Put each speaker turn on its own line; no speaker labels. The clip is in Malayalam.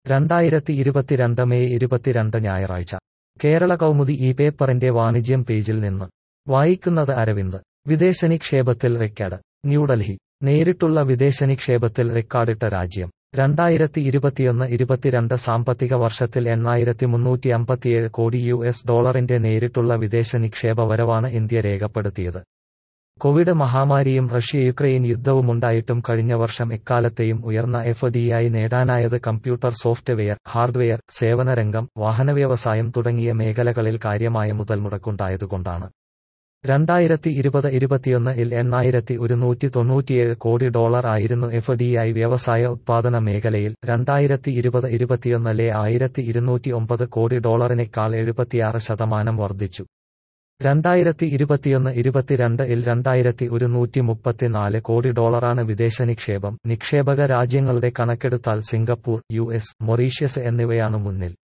രണ്ടായിരത്തി ഇരുപത്തിരണ്ട് മെയ് ഇരുപത്തിരണ്ട് ഞായറാഴ്ച കേരള കൗമുദി ഈ പേപ്പറിന്റെ വാണിജ്യം പേജിൽ നിന്ന് വായിക്കുന്നത് അരവിന്ദ് വിദേശ നിക്ഷേപത്തിൽ റെക്കോർഡ് ന്യൂഡൽഹി നേരിട്ടുള്ള വിദേശ നിക്ഷേപത്തിൽ റെക്കോർഡിട്ട രാജ്യം രണ്ടായിരത്തി ഇരുപത്തിയൊന്ന് ഇരുപത്തിരണ്ട് സാമ്പത്തിക വർഷത്തിൽ എണ്ണായിരത്തി മുന്നൂറ്റി അമ്പത്തിയേഴ് കോടി യു എസ് ഡോളറിന്റെ നേരിട്ടുള്ള വിദേശ നിക്ഷേപ വരവാണ് ഇന്ത്യ രേഖപ്പെടുത്തിയത് കോവിഡ് മഹാമാരിയും റഷ്യ യുക്രൈൻ യുദ്ധവുമുണ്ടായിട്ടും കഴിഞ്ഞ വർഷം എക്കാലത്തെയും ഉയർന്ന എഫ് ഡിഐ നേടാനായത് കമ്പ്യൂട്ടർ സോഫ്റ്റ്വെയർ ഹാർഡ്വെയർ സേവനരംഗം വാഹനവ്യവസായം തുടങ്ങിയ മേഖലകളിൽ കാര്യമായ മുതൽമുടക്കുണ്ടായതുകൊണ്ടാണ് രണ്ടായിരത്തി ഇരുപത് ഇരുപത്തിയൊന്ന് ഇൽ എണ്ണായിരത്തി ഒരുന്നൂറ്റി തൊണ്ണൂറ്റിയേഴ് കോടി ഡോളർ ആയിരുന്നു എഫ് ഡിഐ വ്യവസായ ഉത്പാദന മേഖലയിൽ രണ്ടായിരത്തി ഇരുപത് ഇരുപത്തിയൊന്നിലെ ആയിരത്തി ഇരുന്നൂറ്റി ഒമ്പത് കോടി ഡോളറിനേക്കാൾ എഴുപത്തിയാറ് ശതമാനം വർദ്ധിച്ചു രണ്ടായിരത്തി ഇരുപത്തിയൊന്ന് ഇരുപത്തിരണ്ട് ഇൽ രണ്ടായിരത്തി ഒരുന്നൂറ്റി മുപ്പത്തിനാല് കോടി ഡോളറാണ് വിദേശ നിക്ഷേപം നിക്ഷേപക രാജ്യങ്ങളുടെ കണക്കെടുത്താൽ സിംഗപ്പൂർ യു എസ് മൊറീഷ്യസ് എന്നിവയാണ് മുന്നിൽ